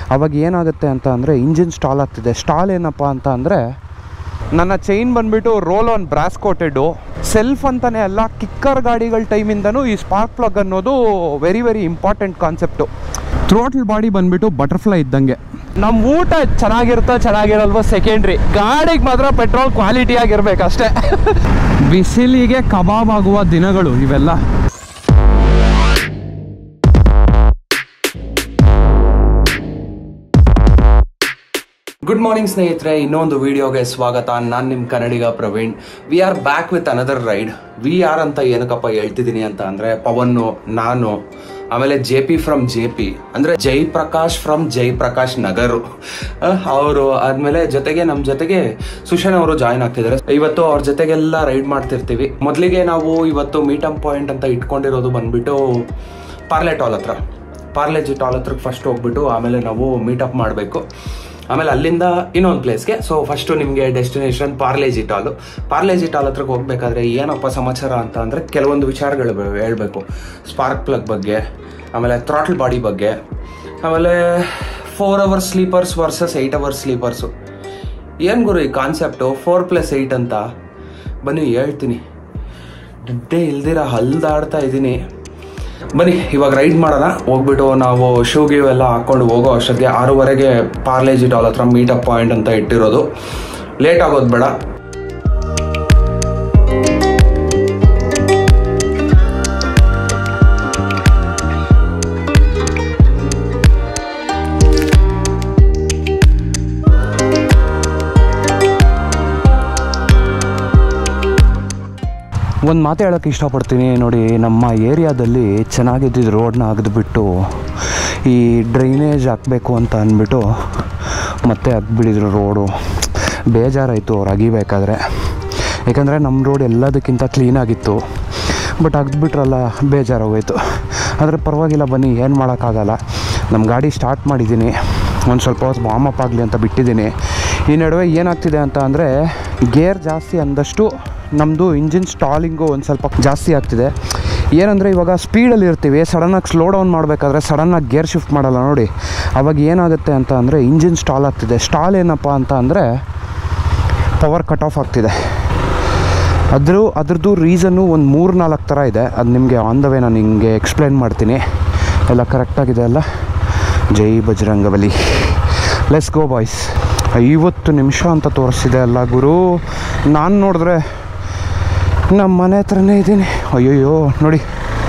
ಅವಾಗ ಏನಾಗುತ್ತೆ ಅಂತ ಅಂದರೆ ಇಂಜಿನ್ ಸ್ಟಾಲ್ ಆಗ್ತಿದೆ ಸ್ಟಾಲ್ ಏನಪ್ಪ ಅಂತ ಅಂದರೆ ನನ್ನ ಚೈನ್ ಬಂದುಬಿಟ್ಟು roll on brass coated self ಅಂತಲೇ ಅಲ್ಲ ಕಿಕ್ಕರ್ ಗಾಡಿಗಳ ಟೈಮಿಂದನೂ ಈ ಸ್ಪಾರ್ಕ್ ಪ್ಲಗ್ ಅನ್ನೋದು very very important concept throttle body ಬಂದುಬಿಟ್ಟು ಬಟರ್ಫ್ಲೈ ಇದ್ದಂಗೆ ನಮ್ಮ ಊಟ ಚೆನ್ನಾಗಿರುತ್ತೋ ಚೆನ್ನಾಗಿರಲ್ವೋ ಸೆಕೆಂಡ್ರಿ ಗಾಡಿಗೆ ಮಾತ್ರ ಪೆಟ್ರೋಲ್ ಕ್ವಾಲಿಟಿ ಆಗಿರ್ಬೇಕು ಅಷ್ಟೇ ಬಿಸಿಲಿಗೆ ಕಬಾಬ್ ಆಗುವ ದಿನಗಳು ಇವೆಲ್ಲ ಗುಡ್ ಮಾರ್ನಿಂಗ್ ಸ್ನೇಹಿತರೆ ಇನ್ನೊಂದು ವಿಡಿಯೋಗೆ ಸ್ವಾಗತ ನಾನು ನಿಮ್ಮ Kannadiga Praveen we are back with another ride we are ಅಂತ ಏನಕ್ಕಪ್ಪ ಹೇಳ್ತಿದ್ದೀನಿ ಅಂತ ಅಂದರೆ ಪವನ್ನು ನಾನು ಆಮೇಲೆ J P from J P ಅಂದರೆ ಜೈ ಪ್ರಕಾಶ್ ಫ್ರಮ್ ಜೈ ಪ್ರಕಾಶ್ ನಗರ್ ಅವರು ಆದಮೇಲೆ ಜೊತೆಗೆ ನಮ್ಮ ಜೊತೆಗೆ ಸುಶನ್ ಅವರು ಜಾಯ್ನ್ ಆಗ್ತಿದ್ದಾರೆ ಇವತ್ತು ಅವ್ರ ಜೊತೆಗೆಲ್ಲ ರೈಡ್ ಮಾಡ್ತಿರ್ತೀವಿ ಮೊದಲಿಗೆ ನಾವು ಇವತ್ತು ಮೀಟಮ್ ಪಾಯಿಂಟ್ ಅಂತ ಇಟ್ಕೊಂಡಿರೋದು ಬಂದ್ಬಿಟ್ಟು ಪಾರ್ಲೆ ಟಾಲ್ ಹತ್ರ ಪಾರ್ಲೆಜಿ ಟಾಲ್ ಹತ್ರಕ್ಕೆ ಫಸ್ಟ್ ಹೋಗ್ಬಿಟ್ಟು ಆಮೇಲೆ ನಾವು ಮೀಟಪ್ ಮಾಡಬೇಕು ಆಮೇಲೆ ಅಲ್ಲಿಂದ ಇನ್ನೊಂದು ಪ್ಲೇಸ್ಗೆ ಸೊ ಫಸ್ಟು ನಿಮಗೆ destination Parle G toll Parle G toll ಹತ್ರಕ್ಕೆ ಹೋಗ್ಬೇಕಾದ್ರೆ ಏನಪ್ಪ ಸಮಾಚಾರ ಅಂತ ಅಂದರೆ ಕೆಲವೊಂದು ವಿಚಾರಗಳು ಬ- ಹೇಳ್ಬೇಕು ಸ್ಪಾರ್ಕ್ ಪ್ಲಗ್ ಬಗ್ಗೆ ಆಮೇಲೆ ಥ್ರಾಟಲ್ ಬಾಡಿ ಬಗ್ಗೆ ಆಮೇಲೆ four hours sleepers versus eight hours sleepers ಏನು ಗುರು ಈ ಕಾನ್ಸೆಪ್ಟು ಫೋರ್ ಪ್ಲಸ್ ಏಯ್ಟ್ ಅಂತ ಬನ್ನಿ ಹೇಳ್ತೀನಿ ನಿದ್ದೆ ಇಲ್ದಿರ ಹಲ್ದಾಡ್ತಾ ಇದ್ದೀನಿ ಬನ್ನಿ ಇವಾಗ ರೈಡ್ ಮಾಡೋಣ ಹೋಗ್ಬಿಟ್ಟು ನಾವು ಶೂ ಗಿವ್ ಎಲ್ಲ ಹಾಕೊಂಡು ಹೋಗೋ ಅಷ್ಟೊತ್ತಿಗೆ ಆರೂವರೆಗೆ ಪಾರ್ಲೇಜಿ ಟಾಲ್ ಹತ್ರ ಮೀಟಪ್ ಪಾಯಿಂಟ್ ಅಂತ ಇಟ್ಟಿರೋದು ಲೇಟ್ ಆಗೋದು ಬೇಡ ಒಂದು ಮಾತು ಹೇಳೋಕ್ಕೆ ಇಷ್ಟಪಡ್ತೀನಿ ನೋಡಿ ನಮ್ಮ ಏರಿಯಾದಲ್ಲಿ ಚೆನ್ನಾಗಿದ್ದಿದ್ದು ರೋಡ್ನ ಅಗೆದ್ಬಿಟ್ಟು ಈ ಡ್ರೈನೇಜ್ ಹಾಕಬೇಕು ಅಂತ ಅಂದ್ಬಿಟ್ಟು ಮತ್ತೆ ಅಗ್ಬಿಡಿದ್ರು ರೋಡು ಬೇಜಾರಾಯಿತು ಅವ್ರು ಅಗಿಬೇಕಾದ್ರೆ ಯಾಕಂದರೆ ನಮ್ಮ ರೋಡ್ ಎಲ್ಲದಕ್ಕಿಂತ ಕ್ಲೀನಾಗಿತ್ತು ಬಟ್ ಅಗ್ದ್ಬಿಟ್ರಲ್ಲ ಬೇಜಾರಾಗೋಯ್ತು ಆದರೆ ಪರವಾಗಿಲ್ಲ ಬನ್ನಿ ಏನು ಮಾಡೋಕ್ಕಾಗಲ್ಲ ನಮ್ಮ ಗಾಡಿ ಸ್ಟಾರ್ಟ್ ಮಾಡಿದ್ದೀನಿ ಒಂದು ಸ್ವಲ್ಪ ಹೊತ್ತು ವಾಮಪ್ ಆಗಲಿ ಅಂತ ಬಿಟ್ಟಿದ್ದೀನಿ ಈ ನಡುವೆ ಏನಾಗ್ತಿದೆ ಅಂತ ಅಂದರೆ ಗೇರ್ ಜಾಸ್ತಿ ಅಂದಷ್ಟು ನಮ್ಮದು ಇಂಜಿನ್ ಸ್ಟಾಲಿಂಗು ಒಂದು ಸ್ವಲ್ಪ ಜಾಸ್ತಿ ಆಗ್ತಿದೆ ಏನಂದರೆ ಇವಾಗ ಸ್ಪೀಡಲ್ಲಿ ಇರ್ತೀವಿ ಸಡನ್ನಾಗಿ ಸ್ಲೋ ಡೌನ್ ಮಾಡಬೇಕಾದ್ರೆ ಸಡನ್ನಾಗಿ ಗೇರ್ ಶಿಫ್ಟ್ ಮಾಡಲ್ಲ ನೋಡಿ ಅವಾಗ ಏನಾಗುತ್ತೆ ಅಂತ ಅಂದರೆ ಇಂಜಿನ್ ಸ್ಟಾಲ್ ಆಗ್ತಿದೆ ಸ್ಟಾಲ್ ಏನಪ್ಪ ಅಂತ ಅಂದರೆ ಪವರ್ ಕಟ್ ಆಫ್ ಆಗ್ತಿದೆ ಅದ್ರ ಅದ್ರದ್ದು ರೀಸನ್ನು ಒಂದು ಮೂರು ನಾಲ್ಕು ಥರ ಇದೆ ಅದು ನಿಮಗೆ ಆನ್ ದ ವೇ ನಾನು ನಿಮಗೆ ಎಕ್ಸ್ಪ್ಲೈನ್ ಮಾಡ್ತೀನಿ ಎಲ್ಲ ಕರೆಕ್ಟಾಗಿದೆ ಅಲ್ಲ ಜೈ ಬಜರಂಗಬಲಿ ಲೆಸ್ ಗೋ ಬಾಯ್ಸ್ ಐವತ್ತು ನಿಮಿಷ ಅಂತ ತೋರಿಸ್ತಿದೆ ಅಲ್ಲ ಗುರು ನಾನು ನೋಡಿದ್ರೆ ನಮ್ಮ ಮನೆ ಹತ್ರನೇ ಇದ್ದೀನಿ ಅಯ್ಯೋಯ್ಯೋ ನೋಡಿ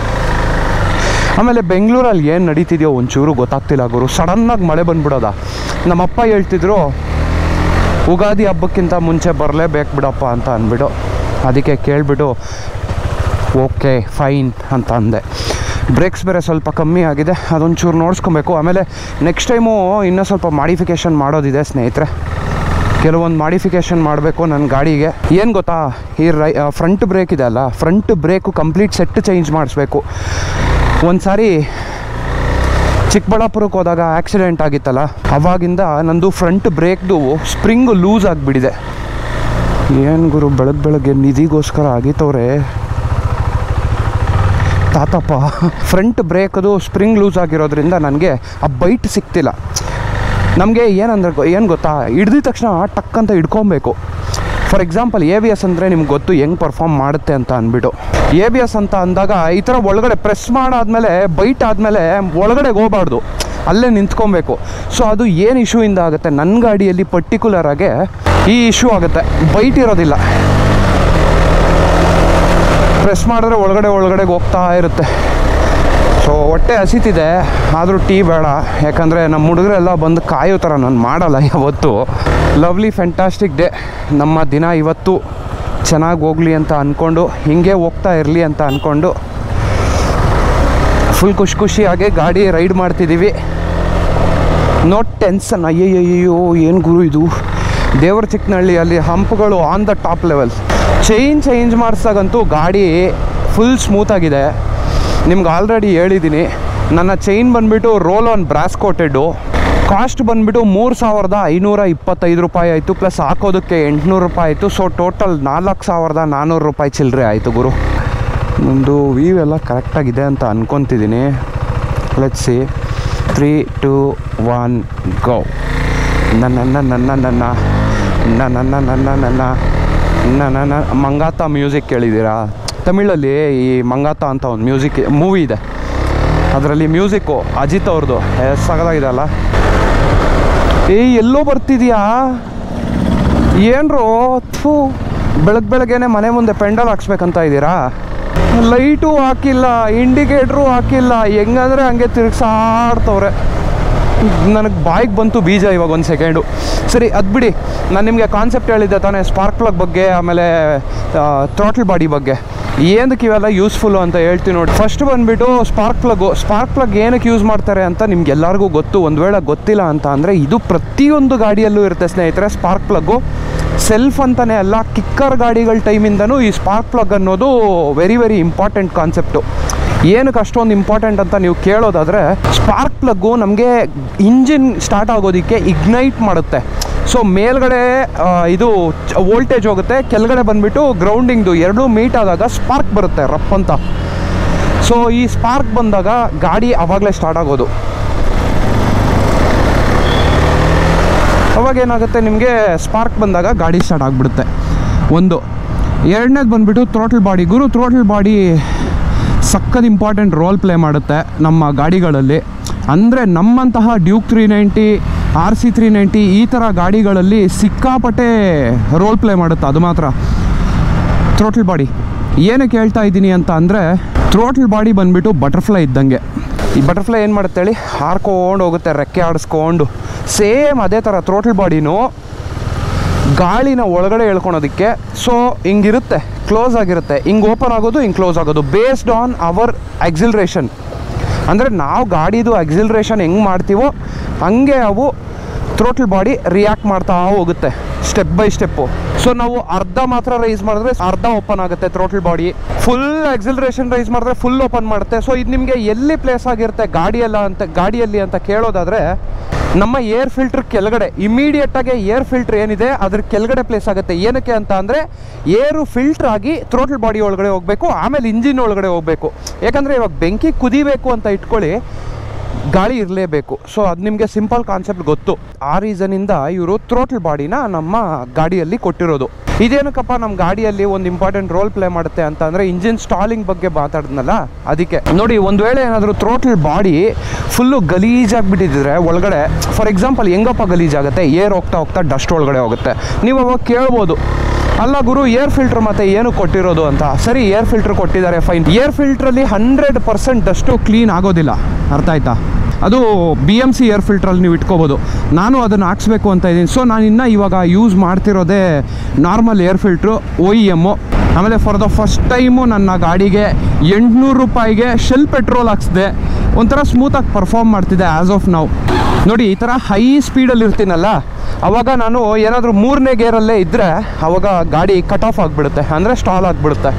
ಆಮೇಲೆ ಬೆಂಗಳೂರಲ್ಲಿ ಏನು ನಡೀತಿದೆಯೋ ಒಂಚೂರು ಗೊತ್ತಾಗ್ತಿಲ್ಲ ಗುರು ಸಡನ್ನಾಗಿ ಮಳೆ ಬಂದ್ಬಿಡೋದ ನಮ್ಮಪ್ಪ ಹೇಳ್ತಿದ್ರು ಉಗಾದಿ ಹಬ್ಬಕ್ಕಿಂತ ಮುಂಚೆ ಬರಲೇಬೇಕು ಬಿಡಪ್ಪ ಅಂತ ಅಂದ್ಬಿಟ್ಟು ಅದಕ್ಕೆ ಕೇಳಿಬಿಟ್ಟು ಓಕೆ ಫೈನ್ ಅಂತ ಅಂದೆ ಬ್ರೇಕ್ಸ್ ಬೇರೆ ಸ್ವಲ್ಪ ಕಮ್ಮಿ ಆಗಿದೆ ಅದೊಂಚೂರು ನೋಡ್ಸ್ಕೊಬೇಕು ಆಮೇಲೆ ನೆಕ್ಸ್ಟ್ ಟೈಮು ಇನ್ನೂ ಸ್ವಲ್ಪ ಮಾಡಿಫಿಕೇಷನ್ ಮಾಡೋದಿದೆ ಸ್ನೇಹಿತರೆ ಕೆಲವೊಂದು ಮಾಡಿಫಿಕೇಷನ್ ಮಾಡಬೇಕು ನನ್ನ ಗಾಡಿಗೆ ಏನು ಗೊತ್ತಾ ಈ ರೈ ಫ್ರಂಟ್ ಬ್ರೇಕ್ ಇದೆ ಅಲ್ಲ front brake complete set change ಮಾಡಿಸ್ಬೇಕು ಒಂದು ಸಾರಿ ಚಿಕ್ಕಬಳ್ಳಾಪುರಕ್ಕೆ ಹೋದಾಗ ಆಕ್ಸಿಡೆಂಟ್ ಆಗಿತ್ತಲ್ಲ ಅವಾಗಿಂದ ನಂದು ಫ್ರಂಟ್ ಬ್ರೇಕ್ದು ಸ್ಪ್ರಿಂಗು ಲೂಸ್ ಆಗಿಬಿಟ್ಟಿದೆ ಏನು ಗುರು ಬೆಳಗ್ಗೆ ಬೆಳಗ್ಗೆ ನಿಧಿಗೋಸ್ಕರ ಆಗಿತ್ತವ್ರೆ ತಾತಪ್ಪ ಫ್ರಂಟ್ ಬ್ರೇಕದು ಸ್ಪ್ರಿಂಗ್ ಲೂಸ್ ಆಗಿರೋದ್ರಿಂದ ನನಗೆ ಆ ಬೈಟ್ ಸಿಗ್ತಿಲ್ಲ ನಮಗೆ ಏನಂದ್ರೆ ಏನು ಗೊತ್ತಾ ಹಿಡ್ದಿದ ತಕ್ಷಣ ಟಕ್ ಅಂತ ಹಿಡ್ಕೊಬೇಕು for example A B S ಅಂದರೆ ನಿಮ್ಗೆ ಗೊತ್ತು ಹೆಂಗೆ ಪರ್ಫಾರ್ಮ್ ಮಾಡುತ್ತೆ ಅಂತ ಅಂದ್ಬಿಟ್ಟು ಎ ಬಿ ಎಸ್ ಅಂತ ಅಂದಾಗ ಈ ಥರ ಒಳಗಡೆ ಪ್ರೆಸ್ ಮಾಡಾದ್ಮೇಲೆ ಬೈಟ್ ಆದಮೇಲೆ ಒಳಗಡೆ ಹೋಗಬಾರ್ದು ಅಲ್ಲೇ ನಿಂತ್ಕೊಬೇಕು ಸೊ ಅದು ಏನು ಇಶ್ಯೂಯಿಂದ ಆಗುತ್ತೆ ನನ್ನ ಗಾಡಿಯಲ್ಲಿ ಪರ್ಟಿಕ್ಯುಲರ್ ಆಗಿ ಈ ಇಶ್ಯೂ ಆಗುತ್ತೆ ಬೈಟ್ ಇರೋದಿಲ್ಲ ಪ್ರೆಸ್ ಮಾಡಿದ್ರೆ ಒಳಗಡೆ ಒಳಗಡೆ ಹೋಗ್ತಾ ಇರುತ್ತೆ ಸೊ ಹೊಟ್ಟೆ ಹಸಿತಿದೆ ಆದರೂ ಟೀ ಬೇಡ ಯಾಕಂದರೆ ನಮ್ಮ ಹುಡುಗರೆಲ್ಲ ಬಂದು ಕಾಯೋ ಥರ ನಾನು ಮಾಡಲ್ಲ ಯಾವತ್ತು ಲವ್ಲಿ ಫ್ಯಾಂಟಾಸ್ಟಿಕ್ ಡೇ ನಮ್ಮ ದಿನ ಇವತ್ತು ಚೆನ್ನಾಗಿ ಹೋಗಲಿ ಅಂತ ಅಂದ್ಕೊಂಡು ಹಿಂಗೆ ಹೋಗ್ತಾ ಇರಲಿ ಅಂತ ಅಂದ್ಕೊಂಡು ಫುಲ್ ಖುಷಿ ಖುಷಿಯಾಗಿ ಗಾಡಿ ರೈಡ್ ಮಾಡ್ತಿದ್ದೀವಿ ನೋ ಟೆನ್ಷನ್ ಅಯ್ಯಯ್ಯಯ್ಯೋ ಏನು ಗುರು ಇದು ದೇವರ ಚಿಕ್ಕನಹಳ್ಳಿಯಲ್ಲಿ ಹಂಪ್ಗಳು on the top level chain change ಮಾಡಿಸಾಗಂತೂ ಗಾಡಿ ಫುಲ್ ಸ್ಮೂತಾಗಿದೆ ನಿಮ್ಗೆ ಆಲ್ರೆಡಿ ಹೇಳಿದ್ದೀನಿ ನನ್ನ ಚೈನ್ ಬಂದುಬಿಟ್ಟು roll on brass coated cost ಬಂದುಬಿಟ್ಟು ಮೂರು ಸಾವಿರದ ಐನೂರ ಇಪ್ಪತ್ತೈದು ರೂಪಾಯಿ ಆಯಿತು ಪ್ಲಸ್ ಹಾಕೋದಕ್ಕೆ ಎಂಟುನೂರು ರೂಪಾಯಿ ಆಯಿತು ಸೊ ಟೋಟಲ್ ನಾಲ್ಕು ಸಾವಿರದ ನಾನ್ನೂರು ರೂಪಾಯಿ ಚಿಲ್ಲರೆ ಆಯಿತು ಗುರು ಒಂದು ವ್ಯೂ ಎಲ್ಲ ಕರೆಕ್ಟಾಗಿದೆ ಅಂತ ಅನ್ಕೊತಿದ್ದೀನಿ let's see three two one go ನನ್ನ ನನ್ನ ನನ್ನ ನನ್ನ ನನ್ನ ನನ್ನ ನನ್ನ ನನ್ನ ನನ್ನ ಮಂಗಾತ ಮ್ಯೂಸಿಕ್ ಕೇಳಿದ್ದೀರಾ ತಮಿಳಲ್ಲಿ ಈ ಮಂಗಾತ ಅಂತ ಒಂದು ಮ್ಯೂಸಿಕ್ ಮೂವಿ ಇದೆ ಅದರಲ್ಲಿ ಮ್ಯೂಸಿಕ್ಕು ಅಜಿತ್ ಅವ್ರದ್ದು ಸಾಗದಾಗಿದೆ ಅಲ್ಲ ಏಯ್ ಎಲ್ಲೋ ಬರ್ತಿದ್ಯಾ ಏನ್ರೋ ಥೂ ಬೆಳಗ್ಗೆ ಬೆಳಗ್ಗೆನೆ ಮನೆ ಮುಂದೆ ಪೆಂಡಲ್ ಹಾಕ್ಸ್ಬೇಕಂತ ಇದ್ದೀರಾ ಲೈಟು ಹಾಕಿಲ್ಲ ಇಂಡಿಕೇಟ್ರು ಹಾಕಿಲ್ಲ ಹೆಂಗಂದ್ರೆ ಹಂಗೆ ತಿರುಗ್ಸಾಡ್ತವ್ರೆ ನನಗೆ ಬಾಯಿಗೆ ಬಂತು ಬೀಜ ಇವಾಗ ಒಂದು ಸೆಕೆಂಡು ಸರಿ ಅದು ಬಿಡಿ ನಾನು ನಿಮಗೆ ಕಾನ್ಸೆಪ್ಟ್ ಹೇಳಿದ್ದೆ ತಾನೇ ಸ್ಪಾರ್ಕ್ ಪ್ಲಗ್ ಬಗ್ಗೆ ಆಮೇಲೆ ಥ್ರಾಟ್ಲ್ ಬಾಡಿ ಬಗ್ಗೆ ಏನಕ್ಕೆ ಇವೆಲ್ಲ ಯೂಸ್ಫುಲ್ಲು ಅಂತ ಹೇಳ್ತೀನಿ ನೋಡಿ ಫಸ್ಟ್ ಬಂದುಬಿಟ್ಟು ಸ್ಪಾರ್ಕ್ ಪ್ಲಗ್ಗು ಸ್ಪಾರ್ಕ್ ಪ್ಲಗ್ ಏನಕ್ಕೆ ಯೂಸ್ ಮಾಡ್ತಾರೆ ಅಂತ ನಿಮ್ಗೆ ಎಲ್ಲರಿಗೂ ಗೊತ್ತು ಒಂದು ವೇಳೆ ಗೊತ್ತಿಲ್ಲ ಅಂತ ಅಂದರೆ ಇದು ಪ್ರತಿಯೊಂದು ಗಾಡಿಯಲ್ಲೂ ಇರುತ್ತೆ ಸ್ನೇಹಿತರೆ ಸ್ಪಾರ್ಕ್ ಪ್ಲಗ್ಗು ಸೆಲ್ಫ್ ಅಂತಲೇ ಅಲ್ಲ ಕಿಕ್ಕರ್ ಗಾಡಿಗಳ ಟೈಮಿಂದನೂ ಈ ಸ್ಪಾರ್ಕ್ ಪ್ಲಗ್ ಅನ್ನೋದು ವೆರಿ ವೆರಿ ಇಂಪಾರ್ಟೆಂಟ್ ಕಾನ್ಸೆಪ್ಟು ಏನಕ್ಕೆ ಅಷ್ಟೊಂದು ಇಂಪಾರ್ಟೆಂಟ್ ಅಂತ ನೀವು ಕೇಳೋದಾದರೆ ಸ್ಪಾರ್ಕ್ ಪ್ಲಗ್ಗು ನಮಗೆ ಇಂಜಿನ್ ಸ್ಟಾರ್ಟ್ ಆಗೋದಕ್ಕೆ ಇಗ್ನೈಟ್ ಮಾಡುತ್ತೆ ಸೊ ಮೇಲ್ಗಡೆ ಆ, ಇದು ವೋಲ್ಟೇಜ್ ಹೋಗುತ್ತೆ ಕೆಳಗಡೆ ಬಂದುಬಿಟ್ಟು ಗ್ರೌಂಡಿಂಗ್ದು ಎರಡೂ ಮೀಟ್ ಆದಾಗ ಸ್ಪಾರ್ಕ್ ಬರುತ್ತೆ ರಪ್ ಅಂತ ಸೊ ಈ ಸ್ಪಾರ್ಕ್ ಬಂದಾಗ ಗಾಡಿ ಆವಾಗಲೇ ಸ್ಟಾರ್ಟ್ ಆಗೋದು ಅವಾಗ ಏನಾಗುತ್ತೆ ನಿಮಗೆ ಸ್ಪಾರ್ಕ್ ಬಂದಾಗ ಗಾಡಿ ಸ್ಟಾರ್ಟ್ ಆಗಿಬಿಡುತ್ತೆ ಒಂದು ಎರಡನೇದು ಬಂದುಬಿಟ್ಟು ಥ್ರೋಟಲ್ ಬಾಡಿ ಗುರು ಥ್ರೋಟಲ್ ಬಾಡಿ ಸಕ್ಕತ್ ಇಂಪಾರ್ಟೆಂಟ್ ರೋಲ್ ಪ್ಲೇ ಮಾಡುತ್ತೆ ನಮ್ಮ ಗಾಡಿಗಳಲ್ಲಿ ಅಂದರೆ ನಮ್ಮಂತಹ Duke three ninety R C three ninety ಈ ಥರ ಗಾಡಿಗಳಲ್ಲಿ ಸಿಕ್ಕಾಪಟ್ಟೆ ರೋಲ್ ಪ್ಲೇ ಮಾಡುತ್ತೆ ಅದು ಮಾತ್ರ ಥ್ರೋಟಲ್ ಬಾಡಿ ಏನಕ್ಕೆ ಹೇಳ್ತಾ ಇದ್ದೀನಿ ಅಂತ ಅಂದರೆ ಥ್ರೋಟಲ್ ಬಾಡಿ ಬಂದುಬಿಟ್ಟು ಬಟರ್ಫ್ಲೈ ಇದ್ದಂಗೆ ಈ ಬಟರ್ಫ್ಲೈ ಏನು ಮಾಡುತ್ತೆ ಹೇಳಿ ಹಾರ್ಕೊಂಡು ಹೋಗುತ್ತೆ ರೆಕ್ಕೆ ಆಡಿಸ್ಕೊಂಡು ಸೇಮ್ ಅದೇ ಥರ ಥ್ರೋಟಲ್ ಬಾಡಿನೂ ಗಾಳಿನ ಒಳಗಡೆ ಎಳ್ಕೊಳೋದಕ್ಕೆ ಸೊ ಹಿಂಗಿರುತ್ತೆ ಕ್ಲೋಸ್ ಆಗಿರುತ್ತೆ ಹಿಂಗೆ ಓಪನ್ ಆಗೋದು ಹಿಂಗೆ ಕ್ಲೋಸ್ ಆಗೋದು ಬೇಸ್ಡ್ ಆನ್ ಅವರ್ ಎಕ್ಸಿಲ್ರೇಷನ್ ಅಂದರೆ ನಾವು ಗಾಡಿದು ಎಕ್ಸಿಲ್ರೇಷನ್ ಹೆಂಗೆ ಮಾಡ್ತೀವೋ ಹಂಗೆ ಅವು ಥ್ರೋಟಲ್ ಬಾಡಿ ರಿಯಾಕ್ಟ್ ಮಾಡ್ತಾ ಹೋಗುತ್ತೆ ಸ್ಟೆಪ್ ಬೈ ಸ್ಟೆಪ್ಪು ಸೊ ನಾವು ಅರ್ಧ ಮಾತ್ರ ರೈಸ್ ಮಾಡಿದ್ರೆ ಅರ್ಧ ಓಪನ್ ಆಗುತ್ತೆ throttle body full acceleration raise ಮಾಡಿದ್ರೆ ಫುಲ್ ಓಪನ್ ಮಾಡುತ್ತೆ ಸೊ ಇದು ನಿಮಗೆ ಎಲ್ಲಿ ಪ್ಲೇಸ್ ಆಗಿರುತ್ತೆ ಗಾಡಿಯಲ್ಲ ಅಂತ ಗಾಡಿಯಲ್ಲಿ ಅಂತ ಕೇಳೋದಾದರೆ ನಮ್ಮ ಏರ್ ಫಿಲ್ಟರ್ ಕೆಳಗಡೆ ಇಮಿಡಿಯೇಟ್ ಆಗಿ ಏರ್ ಫಿಲ್ಟರ್ ಏನಿದೆ ಅದ್ರ ಕೆಳಗಡೆ ಪ್ಲೇಸ್ ಆಗುತ್ತೆ ಏನಕ್ಕೆ ಅಂತ ಅಂದರೆ ಏರು ಫಿಲ್ಟರ್ ಆಗಿ ಥ್ರೋಟಲ್ ಬಾಡಿ ಒಳಗಡೆ ಹೋಗಬೇಕು ಆಮೇಲೆ ಇಂಜಿನ್ ಒಳಗಡೆ ಹೋಗಬೇಕು ಯಾಕಂದರೆ ಇವಾಗ ಬೆಂಕಿ ಕುದಿಬೇಕು ಅಂತ ಇಟ್ಕೊಳ್ಳಿ ಗಾಳಿ ಇರಲೇಬೇಕು ಸೊ ಅದು ನಿಮಗೆ ಸಿಂಪಲ್ ಕಾನ್ಸೆಪ್ಟ್ ಗೊತ್ತು ಆ ರೀಸನಿಂದ ಇವರು ಥ್ರೋಟಲ್ ಬಾಡಿನ ನಮ್ಮ ಗಾಡಿಯಲ್ಲಿ ಕೊಟ್ಟಿರೋದು ಇದೇನಕ್ಕಪ್ಪ ನಮ್ಮ ಗಾಡಿಯಲ್ಲಿ ಒಂದು ಇಂಪಾರ್ಟೆಂಟ್ ರೋಲ್ ಪ್ಲೇ ಮಾಡುತ್ತೆ ಅಂತ ಅಂದರೆ ಇಂಜಿನ್ ಸ್ಟಾಲಿಂಗ್ ಬಗ್ಗೆ ಮಾತಾಡಿದ್ನಲ್ಲ ಅದಕ್ಕೆ ನೋಡಿ ಒಂದು ವೇಳೆ ಏನಾದರೂ ಥ್ರೋಟಲ್ ಬಾಡಿ ಫುಲ್ಲು ಗಲೀಜಾಗಿಬಿಟ್ಟಿದ್ರೆ ಒಳಗಡೆ ಫಾರ್ ಎಕ್ಸಾಂಪಲ್ ಹೆಂಗಪ್ಪ ಗಲೀಜಾಗುತ್ತೆ ಏರ್ ಹೋಗ್ತಾ ಹೋಗ್ತಾ ಡಸ್ಟ್ ಒಳಗಡೆ ಹೋಗುತ್ತೆ ನೀವು ಅವಾಗ ಕೇಳ್ಬೋದು ಅಲ್ಲ ಗುರು ಏರ್ ಫಿಲ್ಟರ್ ಮತ್ತೆ ಏನು ಕೊಟ್ಟಿರೋದು ಅಂತ ಸರಿ ಏರ್ ಫಿಲ್ಟರ್ ಕೊಟ್ಟಿದ್ದಾರೆ ಫೈನ್ ಏರ್ ಫಿಲ್ಟ್ರಲ್ಲಿ ಹಂಡ್ರೆಡ್ ಪರ್ಸೆಂಟ್ ಡಸ್ಟು ಕ್ಲೀನ್ ಆಗೋದಿಲ್ಲ ಅರ್ಥ ಆಯ್ತಾ ಅದು ಬಿ ಎಮ್ ಸಿ ಏರ್ ಫಿಲ್ಟ್ರಲ್ಲಿ ನೀವು ಇಟ್ಕೋಬೋದು ನಾನು ಅದನ್ನು ಹಾಕ್ಸ್ಬೇಕು ಅಂತ ಇದ್ದೀನಿ ಸೊ ನಾನು ಇನ್ನೂ ಇವಾಗ ಯೂಸ್ ಮಾಡ್ತಿರೋದೇ normal air filter O E M ಆಮೇಲೆ ಫಾರ್ ದ ಫಸ್ಟ್ ಟೈಮು ನನ್ನ ಗಾಡಿಗೆ ಎಂಟುನೂರು ರೂಪಾಯಿಗೆ ಶೆಲ್ ಪೆಟ್ರೋಲ್ ಹಾಕ್ಸಿದೆ ಒಂಥರ ಸ್ಮೂತಾಗಿ ಪರ್ಫಾರ್ಮ್ ಮಾಡ್ತಿದ್ದೆ ಆ್ಯಸ್ ಆಫ್ ನಾವು ನೋಡಿ ಈ ಥರ ಹೈ ಸ್ಪೀಡಲ್ಲಿ ಇರ್ತೀನಲ್ಲ ಅವಾಗ ನಾನು ಏನಾದರೂ ಮೂರನೇ ಗೇರಲ್ಲೇ ಇದ್ದರೆ ಅವಾಗ ಗಾಡಿ ಕಟ್ ಆಫ್ ಆಗಿಬಿಡುತ್ತೆ ಅಂದರೆ ಸ್ಟಾಲ್ ಆಗಿಬಿಡುತ್ತೆ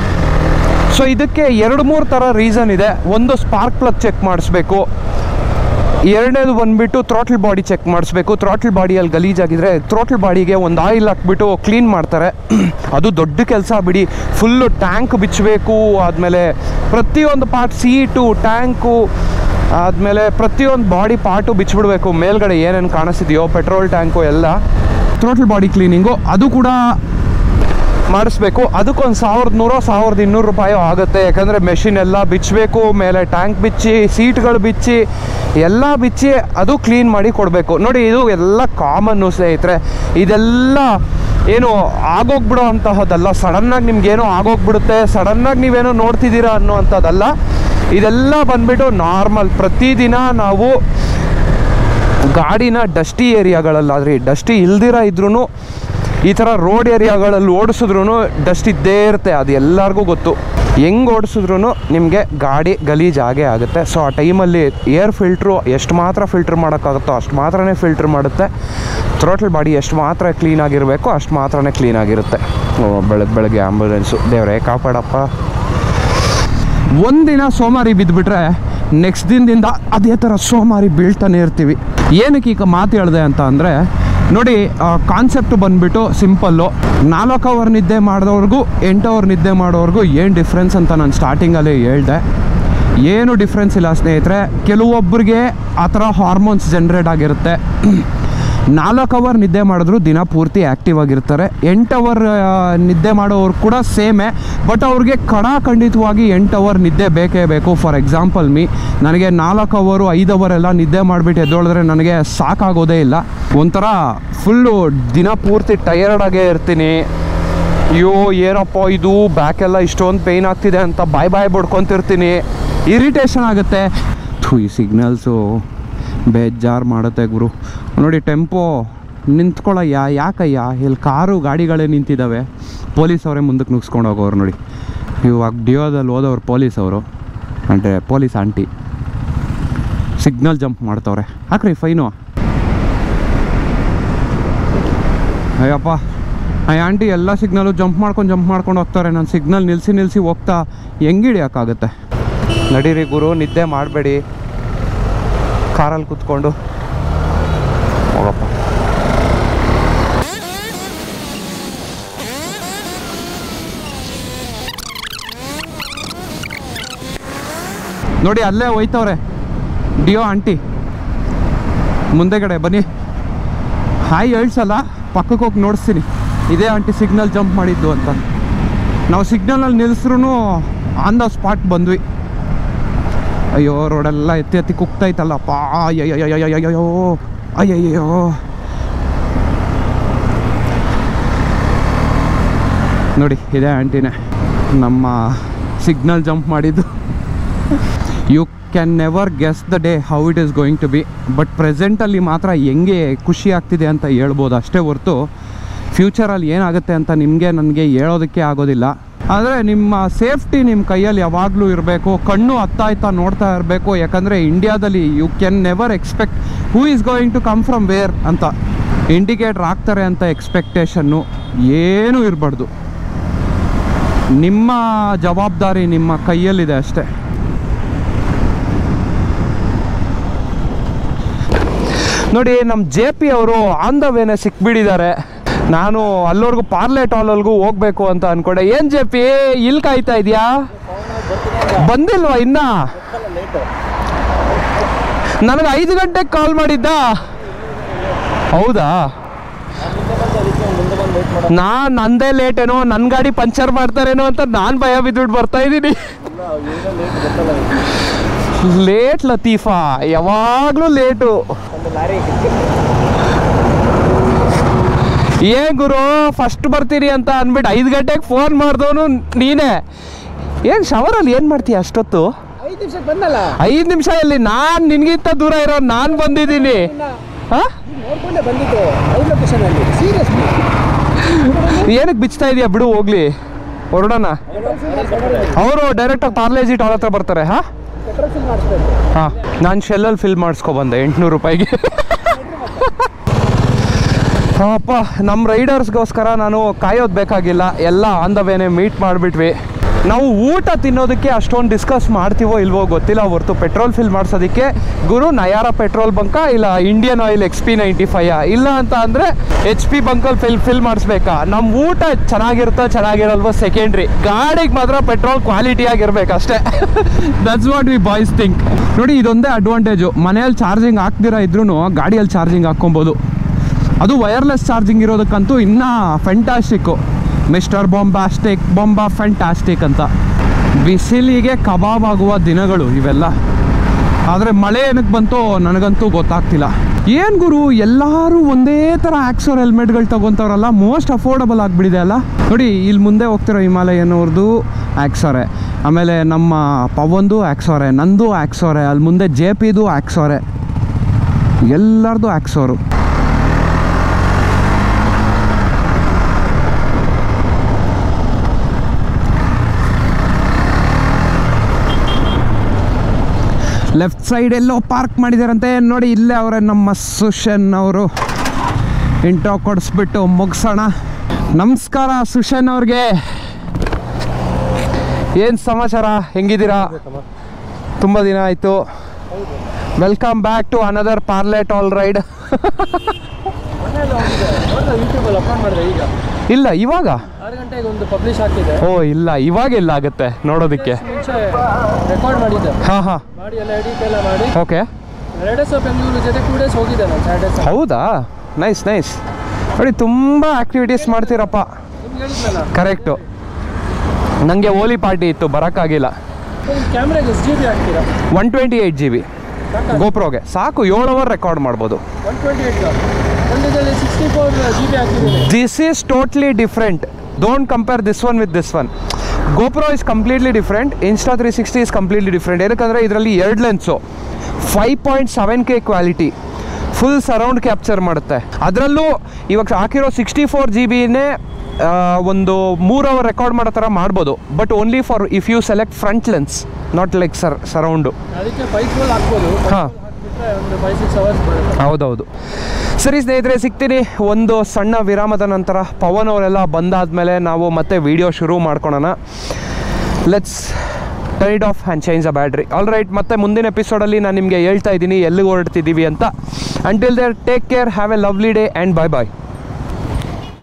ಸೊ ಇದಕ್ಕೆ ಎರಡು ಮೂರು ಥರ ರೀಸನ್ ಇದೆ ಒಂದು ಸ್ಪಾರ್ಕ್ ಪ್ಲಗ್ ಚೆಕ್ ಮಾಡಿಸ್ಬೇಕು ಎರಡನೇದು ಬಂದುಬಿಟ್ಟು ಥ್ರಾಟ್ಲ್ ಬಾಡಿ ಚೆಕ್ ಮಾಡಿಸ್ಬೇಕು ಥ್ರಾಟ್ಲ್ ಬಾಡಿಯಲ್ಲಿ ಗಲೀಜಾಗಿದ್ರೆ ಥ್ರಾಟ್ಲ್ ಬಾಡಿಗೆ ಒಂದು ಆಯಿಲ್ ಹಾಕ್ಬಿಟ್ಟು ಕ್ಲೀನ್ ಮಾಡ್ತಾರೆ ಅದು ದೊಡ್ಡ ಕೆಲಸ ಬಿಡಿ ಫುಲ್ಲು ಟ್ಯಾಂಕ್ ಬಿಚ್ಚಬೇಕು ಆದಮೇಲೆ ಪ್ರತಿಯೊಂದು ಪಾರ್ಟ್ ಸೀಟು ಟ್ಯಾಂಕು ಆದಮೇಲೆ ಪ್ರತಿಯೊಂದು ಬಾಡಿ ಪಾರ್ಟು ಬಿಚ್ಚಿಬಿಡ್ಬೇಕು ಮೇಲ್ಗಡೆ ಏನೇನು ಕಾಣಿಸ್ತಿದೆಯೋ ಪೆಟ್ರೋಲ್ ಟ್ಯಾಂಕು ಎಲ್ಲ ಥ್ರೋಟಲ್ ಬಾಡಿ ಕ್ಲೀನಿಂಗು ಅದು ಕೂಡ ಮಾಡಿಸ್ಬೇಕು ಅದಕ್ಕೊಂದು ಸಾವಿರದ ನೂರೋ ಸಾವಿರದ ಇನ್ನೂರು ರೂಪಾಯಿ ಆಗುತ್ತೆ ಯಾಕಂದರೆ ಮೆಷಿನ್ ಎಲ್ಲ ಬಿಚ್ಚಬೇಕು ಮೇಲೆ ಟ್ಯಾಂಕ್ ಬಿಚ್ಚಿ ಸೀಟ್ಗಳು ಬಿಚ್ಚಿ ಎಲ್ಲ ಬಿಚ್ಚಿ ಅದು ಕ್ಲೀನ್ ಮಾಡಿ ಕೊಡಬೇಕು ನೋಡಿ ಇದು ಎಲ್ಲ ಕಾಮನ್ನು ಸ್ನೇಹಿತರೆ ಇದೆಲ್ಲ ಏನು ಆಗೋಗ್ಬಿಡೋ ಅಂತಹದ್ದಲ್ಲ ಸಡನ್ನಾಗಿ ನಿಮ್ಗೇನೋ ಆಗೋಗ್ಬಿಡುತ್ತೆ ಸಡನ್ನಾಗಿ ನೀವೇನೋ ನೋಡ್ತಿದ್ದೀರಾ ಅನ್ನೋವಂಥದ್ದಲ್ಲ ಇದೆಲ್ಲ ಬಂದ್ಬಿಟ್ಟು ನಾರ್ಮಲ್ ಪ್ರತಿದಿನ ನಾವು ಗಾಡಿನ ಡಸ್ಟಿ ಏರಿಯಾಗಳಲ್ಲಾದ್ರಿ ಡಸ್ಟಿ ಇಲ್ದಿರ ಇದ್ರೂ ಈ ಥರ ರೋಡ್ ಏರಿಯಾಗಳಲ್ಲಿ ಓಡಿಸಿದ್ರು ಡಸ್ಟ್ ಇದ್ದೇ ಇರುತ್ತೆ ಅದು ಎಲ್ಲರಿಗೂ ಗೊತ್ತು ಹೆಂಗೆ ಓಡಿಸಿದ್ರು ನಿಮಗೆ ಗಾಡಿ ಗಲೀಜ್ ಆಗೇ ಆಗುತ್ತೆ ಸೊ ಆ ಟೈಮಲ್ಲಿ ಏರ್ ಫಿಲ್ಟ್ರು ಎಷ್ಟು ಮಾತ್ರ ಫಿಲ್ಟ್ರ್ ಮಾಡೋಕ್ಕಾಗುತ್ತೋ ಅಷ್ಟು ಮಾತ್ರನೇ ಫಿಲ್ಟ್ರ್ ಮಾಡುತ್ತೆ ಥ್ರೋಟಲ್ ಬಾಡಿ ಎಷ್ಟು ಮಾತ್ರ ಕ್ಲೀನ್ ಆಗಿರಬೇಕು ಅಷ್ಟು ಮಾತ್ರನೇ ಕ್ಲೀನ್ ಆಗಿರುತ್ತೆ ಓ ಬೆಳಗ್ಗೆ ಬೆಳಗ್ಗೆ ಆಂಬುಲೆನ್ಸು ದೇವರೇ ಕಾಪಾಡಪ್ಪ ಒಂದಿನ ಸೋಮಾರಿ ಬಿದ್ದುಬಿಟ್ರೆ ನೆಕ್ಸ್ಟ್ ದಿನದಿಂದ ಅದೇ ಥರ ಸೋಮಾರಿ ಬೀಳ್ತಾನೆ ಇರ್ತೀವಿ ಏನಕ್ಕೆ ಈಗ ಮಾತು ಹೇಳಿದೆ ಅಂತ ಅಂದರೆ ನೋಡಿ ಕಾನ್ಸೆಪ್ಟ್ ಬಂದ್ಬಿಟ್ಟು ಸಿಂಪಲ್ಲು ನಾಲ್ಕು ಅವರ್ ನಿದ್ದೆ ಮಾಡಿದವ್ರಿಗೂ ಎಂಟು ಅವರ್ ನಿದ್ದೆ ಮಾಡೋರ್ಗೂ ಏನು ಡಿಫ್ರೆನ್ಸ್ ಅಂತ ನಾನು ಸ್ಟಾರ್ಟಿಂಗಲ್ಲೇ ಹೇಳ್ದೆ ಏನು ಡಿಫ್ರೆನ್ಸ್ ಇಲ್ಲ ಸ್ನೇಹಿತರೆ ಕೆಲವೊಬ್ಬರಿಗೆ ಆ ಥರ ಹಾರ್ಮೋನ್ಸ್ ಜನ್ರೇಟ್ ಆಗಿರುತ್ತೆ ನಾಲ್ಕು ಅವರ್ ನಿದ್ದೆ ಮಾಡಿದ್ರು ದಿನ ಪೂರ್ತಿ ಆ್ಯಕ್ಟಿವ್ ಆಗಿರ್ತಾರೆ ಎಂಟು ಅವರ್ ನಿದ್ದೆ ಮಾಡೋರು ಕೂಡ ಸೇಮೇ ಬಟ್ ಅವ್ರಿಗೆ ಖಡಾಖಂಡಿತವಾಗಿ ಎಂಟು ಅವರ್ ನಿದ್ದೆ ಬೇಕೇ ಬೇಕು ಫಾರ್ ಎಕ್ಸಾಂಪಲ್ ಮೀ ನನಗೆ ನಾಲ್ಕು ಅವರು ಐದು ಅವರ್ ಎಲ್ಲ ನಿದ್ದೆ ಮಾಡಿಬಿಟ್ಟು ಎದ್ದೊಳಿದ್ರೆ ನನಗೆ ಸಾಕಾಗೋದೇ ಇಲ್ಲ ಒಂಥರ ಫುಲ್ಲು ದಿನ ಪೂರ್ತಿ ಟಯರ್ಡಾಗೇ ಇರ್ತೀನಿ ಅಯ್ಯೋ ಏನಪ್ಪ ಇದು ಬ್ಯಾಕೆಲ್ಲ ಇಷ್ಟೊಂದು ಪೇಯ್ನ್ ಆಗ್ತಿದೆ ಅಂತ ಬಾಯ್ ಬಾಯ್ ಬಡ್ಕೊತಿರ್ತೀನಿ ಇರಿಟೇಷನ್ ಆಗುತ್ತೆ ಥು ಈ ಸಿಗ್ನಲ್ಸು ಬೇಜಾರು ಮಾಡುತ್ತೆ ಗುರು ನೋಡಿ ಟೆಂಪೋ ನಿಂತ್ಕೊಳ್ಳಯ್ಯ ಯಾಕಯ್ಯ ಇಲ್ಲಿ ಕಾರು ಗಾಡಿಗಳೇ ನಿಂತಿದ್ದಾವೆ ಪೊಲೀಸ್ ಅವರೇ ಮುಂದಕ್ಕೆ ನುಗ್ಸ್ಕೊಂಡು ಹೋಗೋರು ನೋಡಿ ಇವಾಗ ಡಿಯೋದಲ್ಲಿ ಹೋದವ್ರು ಪೊಲೀಸ್ ಅವರು ಅಂದರೆ ಪೊಲೀಸ್ ಆಂಟಿ ಸಿಗ್ನಲ್ ಜಂಪ್ ಮಾಡ್ತವ್ರೆ ಹಾಕ್ರಿ ಫೈನು ಅಯ್ಯಪ್ಪ ಆ ಆಂಟಿ ಎಲ್ಲ ಸಿಗ್ನಲು ಜಂಪ್ ಮಾಡ್ಕೊಂಡು ಜಂಪ್ ಮಾಡ್ಕೊಂಡು ಹೋಗ್ತಾರೆ ನಾನು ಸಿಗ್ನಲ್ ನಿಲ್ಲಿಸಿ ನಿಲ್ಲಿಸಿ ಹೋಗ್ತಾ ಹೆಂಗೆ ಹಿಡಿಯೋಕ್ಕಾಗುತ್ತೆ ನಡೀರಿ ಗುರು ನಿದ್ದೆ ಮಾಡಬೇಡಿ ಕಾರಲ್ಲಿ ಕೂತ್ಕೊಂಡು ಹೋಗಪ್ಪ ನೋಡಿ ಅಲ್ಲೇ ಹೋಯ್ತವ್ರೆ ಡಿಯೋ ಆಂಟಿ ಮುಂದೆಗಡೆ ಬನ್ನಿ ಹಾಯ್ ಹೇಳ್ಸಲ್ಲ ಪಕ್ಕಕ್ಕೆ ಹೋಗಿ ನೋಡಿಸ್ತೀನಿ ಇದೇ ಆಂಟಿ ಸಿಗ್ನಲ್ ಜಂಪ್ ಮಾಡಿದ್ದು ಅಂತ ನಾವು ಸಿಗ್ನಲಲ್ಲಿ ನಿಲ್ಲಿಸ್ರು ಆನ್ ದ ಸ್ಪಾಟ್ ಬಂದ್ವಿ ಅಯ್ಯೋ ರೋಡೆಲ್ಲ ಎತ್ತಿ ಎತ್ತಿ ಕುಗ್ತೈತಲ್ಲಪ್ಪ ಅಯ್ಯಯ್ಯಯ್ಯಯ್ಯಯ್ಯೋ ಅಯ್ಯಯ್ಯೋ ನೋಡಿ ಇದೇ ಆಂಟಿನೇ ನಮ್ಮ ಸಿಗ್ನಲ್ ಜಂಪ್ ಮಾಡಿದ್ದು you can never guess the day how it is going to be but ಪ್ರೆಸೆಂಟಲ್ಲಿ ಮಾತ್ರ ಹೆಂಗೆ ಖುಷಿ ಆಗ್ತಿದೆ ಅಂತ ಹೇಳ್ಬೋದು ಅಷ್ಟೇ ಹೊರತು ಫ್ಯೂಚರಲ್ಲಿ ಏನಾಗುತ್ತೆ ಅಂತ ನಿಮಗೆ ನನಗೆ ಹೇಳೋದಕ್ಕೆ ಆಗೋದಿಲ್ಲ ಆದರೆ ನಿಮ್ಮ ಸೇಫ್ಟಿ ನಿಮ್ಮ ಕೈಯಲ್ಲಿ ಯಾವಾಗಲೂ ಇರಬೇಕು ಕಣ್ಣು ಹತ್ತಾಯ್ತಾ ನೋಡ್ತಾ ಇರಬೇಕು ಯಾಕಂದರೆ ಇಂಡಿಯಾದಲ್ಲಿ you can never expect who is going to come from where ಅಂತ ಇಂಡಿಕೇಟ್ರ್ ಆಗ್ತಾರೆ ಅಂತ ಎಕ್ಸ್ಪೆಕ್ಟೇಷನ್ನು ಏನೂ ಇರಬಾರ್ದು ನಿಮ್ಮ ಜವಾಬ್ದಾರಿ ನಿಮ್ಮ ಕೈಯಲ್ಲಿದೆ ಅಷ್ಟೇ ನೋಡಿ ನಮ್ಮ ಜೆ ಪಿ ಅವರು ಆನ್ ದ ವೇನೆ ಸಿಕ್ಬಿಟ್ಟಿದ್ದಾರೆ ನಾನು ಅಲ್ಲವರೆಗೂ ಪಾರ್ಲೆಟ್ ಹಾಲ್ವರೆಗೂ ಹೋಗ್ಬೇಕು ಅಂತ ಅನ್ಕೊಂಡೆ ಏನು ಜೆ ಪಿ ಇಲ್ಲಿ ಕಾಯ್ತಾ ಇದೆಯಾ ಬಂದಿಲ್ವಾ ಇನ್ನ ನನಗೆ ಐದು ಗಂಟೆಗೆ ಕಾಲ್ ಮಾಡಿದ್ದ ಹೌದಾ ನಾನ್ ನಂದೇ ಲೇಟ್ ಏನೋ ನನ್ನ ಗಾಡಿ ಪಂಚರ್ ಮಾಡ್ತಾರೇನೋ ಅಂತ ನಾನು ಭಯ ಬಿದ್ದುಬಿಟ್ಟು ಬರ್ತಾ ಇದ್ದೀನಿ ಲೇಟ್ ಲತೀಫಾ ಯಾವಾಗಲೂ ಲೇಟು ಏನ್ ಗುರು ಫಸ್ಟ್ ಬರ್ತೀರಿ ಅಂತ ಅಂದ್ಬಿಟ್ಟು ಐದು ಗಂಟೆಗೆ ಫೋನ್ ಮಾಡ್ದವನು ನೀನೇ ಏನು ಶವರಲ್ಲಿ ಏನು ಮಾಡ್ತೀಯ ಅಷ್ಟೊತ್ತು ಐದು ನಿಮಿಷಕ್ಕೆ ಬಂದಲ್ಲ ಐದು ನಿಮಿಷ ಇಲ್ಲಿ ನಾನು ನಿನ್ಗಿಂತ ದೂರ ಇರೋ ನಾನು ಬಂದಿದ್ದೀನಿ ಹಾಂ ನೋಡ್ಕೊಂಡೆ ಬಂದಿದ್ದು ಐದು ಲೊಕೇಶನ್ ಅಲ್ಲಿ ಸೀರಿಯಸ್ಲಿ ಏನಕ್ಕೆ ಬಿಚ್ತಾ ಇದೆಯಾ ಬಿಡು ಹೋಗ್ಲಿ ಹೊರಡೋಣ ಅವರು ಡೈರೆಕ್ಟಾಗಿ ಪಾರ್ಲೇಜಿ ಟಾಲ್ ಹತ್ರ ಬರ್ತಾರೆ ಹಾಂ ಪೆಟ್ರೋಲ್ ಫಿಲ್ ಮಾಡಿಸ್ಬೇಕು ಹಾಂ ನಾನು ಶೆಲ್ಲಲ್ಲಿ ಫಿಲ್ ಮಾಡಿಸ್ಕೊಬಂದೆ ಎಂಟುನೂರು ರೂಪಾಯಿಗೆ ಅಪ್ಪ ನಮ್ಮ ರೈಡರ್ಸ್ಗೋಸ್ಕರ ನಾನು ಕಾಯೋದು ಬೇಕಾಗಿಲ್ಲ ಎಲ್ಲ ಆನ್ ದ ವೇನೆ ಮೀಟ್ ಮಾಡಿಬಿಟ್ವಿ ನಾವು ಊಟ ತಿನ್ನೋದಕ್ಕೆ ಅಷ್ಟೊಂದು ಡಿಸ್ಕಸ್ ಮಾಡ್ತೀವೋ ಇಲ್ವೋ ಗೊತ್ತಿಲ್ಲ ಹೊರ್ತು ಪೆಟ್ರೋಲ್ ಫಿಲ್ ಮಾಡಿಸೋದಕ್ಕೆ ಗುರು ನಯಾರ ಪೆಟ್ರೋಲ್ ಬಂಕ ಇಲ್ಲ Indian oil X P ninety five ಇಲ್ಲ ಅಂತ ಅಂದರೆ ಎಚ್ ಪಿ ಬಂಕಲ್ಲಿ ಫಿಲ್ ಫಿಲ್ ಮಾಡಿಸ್ಬೇಕಾ ನಮ್ಮ ಊಟ ಚೆನ್ನಾಗಿರುತ್ತೋ ಚೆನ್ನಾಗಿರಲ್ವೋ ಸೆಕೆಂಡ್ರಿ ಗಾಡಿಗೆ ಮಾತ್ರ ಪೆಟ್ರೋಲ್ ಕ್ವಾಲಿಟಿ ಆಗಿರ್ಬೇಕು ಅಷ್ಟೇ that's what we boys think ನೋಡಿ ಇದೊಂದೇ ಅಡ್ವಾಂಟೇಜು ಮನೆಯಲ್ಲಿ ಚಾರ್ಜಿಂಗ್ ಹಾಕ್ದಿರ ಇದ್ರೂ ಗಾಡಿಯಲ್ಲಿ ಚಾರ್ಜಿಂಗ್ ಹಾಕ್ಕೊಬೋದು ಅದು ವೈರ್ಲೆಸ್ ಚಾರ್ಜಿಂಗ್ ಇರೋದಕ್ಕಂತೂ ಇನ್ನೂ fantastic mister bombastic bomba fantastic ಅಂತ ಬಿಸಿಲಿಗೆ ಕಬಾಬ್ ಆಗುವ ದಿನಗಳು ಇವೆಲ್ಲ ಆದರೆ ಮಳೆ ಏನಕ್ಕೆ ಬಂತೋ ನನಗಂತೂ ಗೊತ್ತಾಗ್ತಿಲ್ಲ ಏನು ಗುರು ಎಲ್ಲರೂ ಒಂದೇ ಥರ ಆಕ್ಸೋರ್ ಹೆಲ್ಮೆಟ್ಗಳು ತಗೊತಾರಲ್ಲ ಮೋಸ್ಟ್ ಅಫೋರ್ಡಬಲ್ ಆಗಿಬಿಡಿದೆ ಅಲ್ಲ ನೋಡಿ ಇಲ್ಲಿ ಮುಂದೆ ಹೋಗ್ತಿರೋ ಹಿಮಾಲಯನ್ ಅವ್ರದ್ದು ಆಕ್ಸೋರೆ ಆಮೇಲೆ ನಮ್ಮ ಪವನ್ದು ಆಕ್ಸೋರೆ ನಂದು ಆಕ್ಸೋರೆ ಅಲ್ಲಿ ಮುಂದೆ ಜೆ ಪಿದು ಆಕ್ಸೋರೆ ಎಲ್ಲರದು ಆಕ್ಸೋರು ಲೆಫ್ಟ್ ಸೈಡ್ ಎಲ್ಲೋ ಪಾರ್ಕ್ ಮಾಡಿದಾರಂತೆ ನೋಡಿ ಇಲ್ಲೇ ಅವರೇ ನಮ್ಮ ಸುಶನ್ ಅವರು ಇಂಟ್ರೋ ಕೊಡಿಸ್ಬಿಟ್ಟು ಮುಗಿಸೋಣ ನಮಸ್ಕಾರ ಸುಶನ್ ಅವ್ರಿಗೆ ಏನು ಸಮಾಚಾರ ಹೆಂಗಿದ್ದೀರಾ ತುಂಬ ದಿನ ಆಯಿತು ವೆಲ್ಕಮ್ ಬ್ಯಾಕ್ ಟು ಅನದರ್ ಪಾರ್ಲೆಟ್ ಆಲ್ ರೈಡ್ ಯೂಟ್ಯೂಬಲ್ಲಿ ಅಪ್ಲೋಡ್ ಮಾಡಿದೆ ಈಗ ಇಲ್ಲ ಇವಾಗ ಆರು ಗಂಟೆಗೆ ಒಂದು ಪಬ್ಲಿಷ್ ಆಗ್ತಿದೆ ಓ ಇಲ್ಲ ಇವಾಗ ಇಲ್ಲ ಆಗುತ್ತೆ ನೋಡೋದಕ್ಕೆ ಮುಂಚೆ ರೆಕಾರ್ಡ್ ಮಾಡಿದ್ದೆ ಹಾಂ ಹಾಂ ಮಾಡಿ ಎಲ್ಲ ಎಡಿಟ್ ಎಲ್ಲ ಮಾಡಿ ಓಕೆ ಎರಡು ಡೇಸ್ ಬೆಂಗಳೂರು ಜೊತೆ ಟೂ ಡೇಸ್ ಹೋಗಿದ್ದೆ ನಾನು ಸ್ಯಾಟರ್ಡೇಸ್ ಹೌದಾ ನೈಸ್ ನೈಸ್ ನೋಡಿ ತುಂಬ ಆ್ಯಕ್ಟಿವಿಟೀಸ್ ಮಾಡ್ತೀರಪ್ಪ ನಿಮ್ಗೆ ಹೇಳಿದ್ನಲ್ಲ ಕರೆಕ್ಟು ನನಗೆ ಓಲಿ ಪಾರ್ಟಿ ಇತ್ತು ಬರೋಕ್ಕಾಗಿಲ್ಲ ಕ್ಯಾಮ್ರಾಗೆ ಎಷ್ಟು ಜಿ ಬಿ ಹಾಕ್ತೀರಾ one twenty eight G B ಗೋಪ್ರೋಗೆ ಸಾಕು ಏಳು ಅವರ್ ರೆಕಾರ್ಡ್ ಮಾಡ್ಬೋದು ಒನ್ ಟ್ವೆಂಟಿ ಏಟ್ ಒಂದು ಇದರಲ್ಲಿ ಸಿಕ್ಸ್ಟಿ ಫೋರ್ ಜಿ ಬಿ ಹಾಕಿದ್ದೀನಿ this is totally different don't compare this one with this one GoPro is completely different Insta three sixty is completely different ಏನಕ್ಕಂದರೆ ಇದರಲ್ಲಿ ಎರಡು lens five point seven K quality full surround capture ಮಾಡುತ್ತೆ ಅದರಲ್ಲೂ ಇವಾಗ ಹಾಕಿರೋ sixty four G ಬಿನೇ ಒಂದು ಮೂರು hour record ಮಾಡೋ ಥರ ಮಾಡ್ಬೋದು but only for if you select front lens not like sir surround ಅದಕ್ಕೆ ಫೈವ್ ಫೋಲ್ ಹಾಕ್ಬೋದು ಹಾಂ ಹಾಕ್ಬಿಟ್ರೆ ಒಂದು ಫೈವ್ ಸಿಕ್ಸ್ ಅವರ್ಸ್ ಬರುತ್ತೆ ಹೌದೌದು ಸರಿ ಸ್ನೇಹಿತರೆ ಸಿಗ್ತೀನಿ ಒಂದು ಸಣ್ಣ ವಿರಾಮದ ನಂತರ ಪವನ್ ಅವರೆಲ್ಲ ಬಂದಾದಮೇಲೆ ನಾವು ಮತ್ತೆ ವಿಡಿಯೋ ಶುರು ಮಾಡ್ಕೊಳೋಣ let's tide off and change a battery all right ಮತ್ತೆ ಮುಂದಿನ ಎಪಿಸೋಡಲ್ಲಿ ನಾನು ನಿಮಗೆ ಹೇಳ್ತಾ ಇದ್ದೀನಿ ಎಲ್ಲಿಗೆ ಹೊರಡ್ತಿದ್ದೀವಿ ಅಂತ until there take care have a lovely day and bye bye